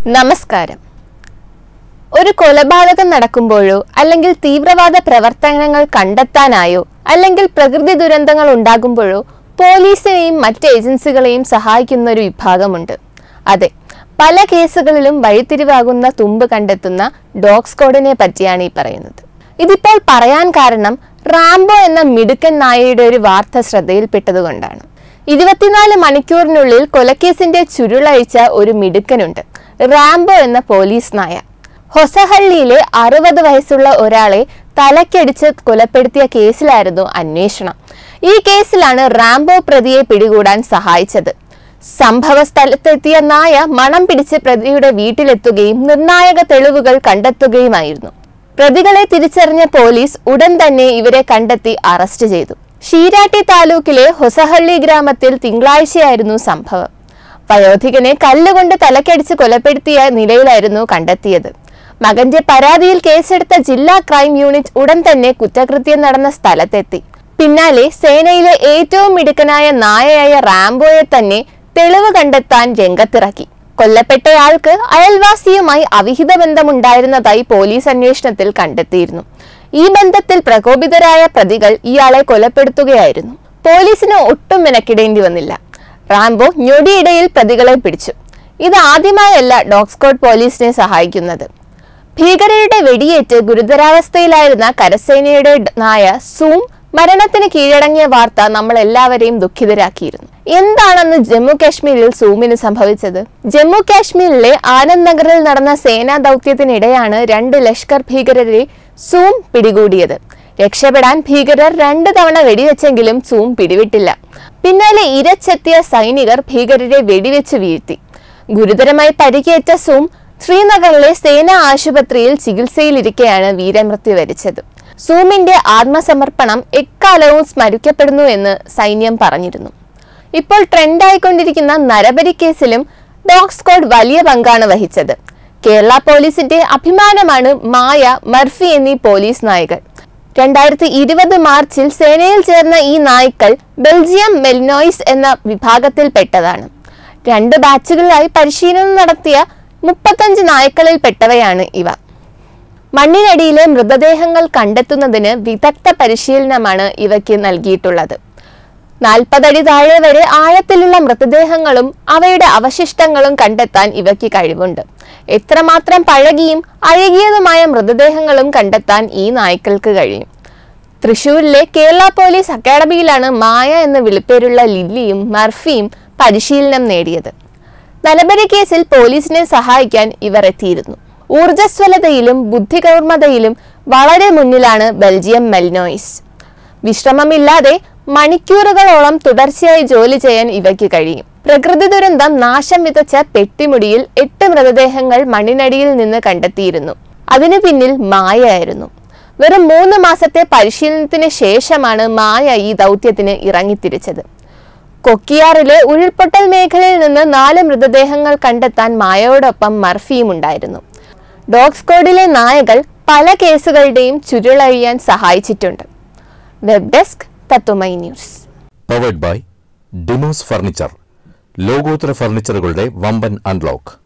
നമസ്കാരം ഒരു കൊലപാതകം നടക്കുമ്പോഴോ അല്ലെങ്കിൽ തീവ്രവാദ പ്രവർത്തനങ്ങൾ കണ്ടെത്താനായോ അല്ലെങ്കിൽ പ്രകൃതി ദുരന്തങ്ങൾ ഉണ്ടാകുമ്പോഴോ പോലീസിനെയും മറ്റ് ഏജൻസികളെയും സഹായിക്കുന്ന ഒരു വിഭാഗമുണ്ട് അതെ പല കേസുകളിലും വഴിത്തിരിവാകുന്ന തുമ്പ് കണ്ടെത്തുന്ന ഡോഗ് സ്ക്വാഡിനെ പറ്റിയാണ് ഈ പറയുന്നത് ഇതിപ്പോൾ പറയാൻ കാരണം റാംബോ എന്ന മിടുക്കൻ നായയുടെ ഒരു വാർത്ത ശ്രദ്ധയിൽപ്പെട്ടതുകൊണ്ടാണ് ഇരുപത്തിനാല് മണിക്കൂറിനുള്ളിൽ കൊലക്കേസിന്റെ ചുരുളഴിച്ച ഒരു മിടുക്കനുണ്ട് റാംബോ എന്ന പോലീസ് നായ ഹൊസഹള്ളിയിലെ അറുപത് വയസ്സുള്ള ഒരാളെ തലക്കടിച്ച് കൊലപ്പെടുത്തിയ കേസിലായിരുന്നു അന്വേഷണം ഈ കേസിലാണ് റാംബോ പ്രതിയെ പിടികൂടാൻ സഹായിച്ചത് സംഭവ സ്ഥലത്തെത്തിയ നായ മണം പിടിച്ച് പ്രതിയുടെ വീട്ടിലെത്തുകയും നിർണായക തെളിവുകൾ കണ്ടെത്തുകയുമായിരുന്നു പ്രതികളെ തിരിച്ചറിഞ്ഞ പോലീസ് ഉടൻ തന്നെ ഇവരെ കണ്ടെത്തി അറസ്റ്റ് ചെയ്തു ഷീരാട്ടി താലൂക്കിലെ ഹൊസഹള്ളി ഗ്രാമത്തിൽ തിങ്കളാഴ്ചയായിരുന്നു സംഭവം വയോധികനെ കല്ലുകൊണ്ട് തലക്കടിച്ച് കൊലപ്പെടുത്തിയ നിലയിലായിരുന്നു കണ്ടെത്തിയത് മകന്റെ പരാതിയിൽ കേസെടുത്ത ജില്ലാ ക്രൈം യൂണിറ്റ് ഉടൻ തന്നെ കുറ്റകൃത്യം നടന്ന സ്ഥലത്തെത്തി പിന്നാലെ സേനയിലെ ഏറ്റവും മിടുക്കനായ നായയായ റാംബോയെ തന്നെ തെളിവ് കണ്ടെത്താൻ രംഗത്തിറക്കി കൊല്ലപ്പെട്ടയാൾക്ക് അയൽവാസിയുമായി അവിഹിത ബന്ധമുണ്ടായിരുന്നതായി പോലീസ് അന്വേഷണത്തിൽ കണ്ടെത്തിയിരുന്നു ഈ ബന്ധത്തിൽ പ്രകോപിതരായ പ്രതികൾ ഇയാളെ കൊലപ്പെടുത്തുകയായിരുന്നു പോലീസിന് ഒട്ടും മെനക്കിടേണ്ടി വന്നില്ല റാംബോ ഞൊടിയിടയിൽ പ്രതികളെ പിടിച്ചു ഇത് ആദ്യമായല്ല ഡോഗ് സ്ക്വാഡ് പോലീസിനെ സഹായിക്കുന്നത് ഭീകരരുടെ വെടിയേറ്റ് ഗുരുതരാവസ്ഥയിലായിരുന്ന കരസേനയുടെ ഡ- നായ സൂം മരണത്തിന് കീഴടങ്ങിയ വാർത്ത നമ്മൾ എല്ലാവരെയും ദുഃഖിതരാക്കിയിരുന്നു എന്താണെന്ന് ജമ്മു കാശ്മീരിൽ സൂമിന് സംഭവിച്ചത് ജമ്മു കാശ്മീരിലെ ആനന്ദ് നഗറിൽ നടന്ന സേനാ ദൗത്യത്തിനിടെയാണ് രണ്ട് ലഷ്കർ ഭീകരരെ സൂം പിടികൂടിയത് രക്ഷപ്പെടാൻ ഭീകരർ രണ്ട് തവണ വെടിവെച്ചെങ്കിലും സൂം പിടിവിട്ടില്ല പിന്നാലെ ഇരച്ചെത്തിയ സൈനികർ ഭീകരരെ വെടിവെച്ച് വീഴ്ത്തി ഗുരുതരമായി പരിക്കേറ്റ സൂം ശ്രീനഗറിലെ സേനാ ആശുപത്രിയിൽ ചികിത്സയിലിരിക്കെയാണ് വീരമൃത്യു വരിച്ചത് സൂമിന്റെ ആത്മസമർപ്പണം എക്കാലവും സ്മരിക്കപ്പെടുന്നു എന്ന് സൈന്യം പറഞ്ഞിരുന്നു ഇപ്പോൾ ട്രെൻഡായിക്കൊണ്ടിരിക്കുന്ന നരബലി കേസിലും ഡോഗ് സ്ക്വാഡ് വലിയ പങ്കാണ് വഹിച്ചത് കേരള പോലീസിന്റെ അഭിമാനമാണ് മായ മർഫി എന്നീ പോലീസ് നായകൾ രണ്ടായിരത്തി ഇരുപത് മാർച്ചിൽ സേനയിൽ ചേർന്ന ഈ നായ്ക്കൾ ബെൽജിയം മെൽനോയിസ് എന്ന വിഭാഗത്തിൽപ്പെട്ടതാണ് രണ്ട് ബാച്ചുകളിലായി പരിശീലനം നടത്തിയ മുപ്പത്തഞ്ച് നായ്ക്കളിൽ പെട്ടവയാണ് ഇവ മണ്ണിനടിയിലെ മൃതദേഹങ്ങൾ കണ്ടെത്തുന്നതിന് വിദഗ്ധ പരിശീലനമാണ് ഇവയ്ക്ക് നൽകിയിട്ടുള്ളത് നാൽപ്പതടി താഴെ വരെ ആഴത്തിലുള്ള മൃതദേഹങ്ങളും അവയുടെ അവശിഷ്ടങ്ങളും കണ്ടെത്താൻ ഇവയ്ക്ക് കഴിവുണ്ട് എത്രമാത്രം പഴകിയും അഴകിയതുമായ മൃതദേഹങ്ങളും കണ്ടെത്താൻ ഈ നായ്ക്കൾക്ക് കഴിയും തൃശൂരിലെ കേരള പോലീസ് അക്കാഡമിയിലാണ് മായ എന്ന വിളിപ്പേരുള്ള ലില്ലിയും മർഫിയും പരിശീലനം നേടിയത് നലബരി കേസിൽ പോലീസിനെ സഹായിക്കാൻ ഇവർ എത്തിയിരുന്നു ഊർജ്ജസ്വലതയിലും ബുദ്ധികൗർമ്മതയിലും വളരെ മുന്നിലാണ് ബെൽജിയം മെൽനോയിസ് വിശ്രമമില്ലാതെ മണിക്കൂറുകളോളം തുടർച്ചയായി ജോലി ചെയ്യാൻ ഇവയ്ക്ക് കഴിയും പ്രകൃതി ദുരന്തം നാശം വിതച്ച പെട്ടിമുടിയിൽ എട്ട് മൃതദേഹങ്ങൾ മണ്ണിനടിയിൽ നിന്ന് കണ്ടെത്തിയിരുന്നു അതിനു പിന്നിൽ മായയായിരുന്നു വെറും മൂന്ന് മാസത്തെ പരിശീലനത്തിന് ശേഷമാണ് മായ ഈ ദൗത്യത്തിന് ഇറങ്ങിത്തിരിച്ചത് കൊക്കിയാറിലെ ഉരുൾപൊട്ടൽ മേഖലയിൽ നിന്ന് നാല് മൃതദേഹങ്ങൾ കണ്ടെത്താൻ മായയോടൊപ്പം മർഫിയും ഉണ്ടായിരുന്നു ഡോഗ് സ്ക്വാഡിലെ നായകൾ പല കേസുകളുടെയും ചുരുളഴിയാൻ സഹായിച്ചിട്ടുണ്ട് web desk Tatwamayi news powered by Demos furniture ലോകോത്തര ഫർണിച്ചറുകളുടെ വമ്പൻ അൺലോക്ക്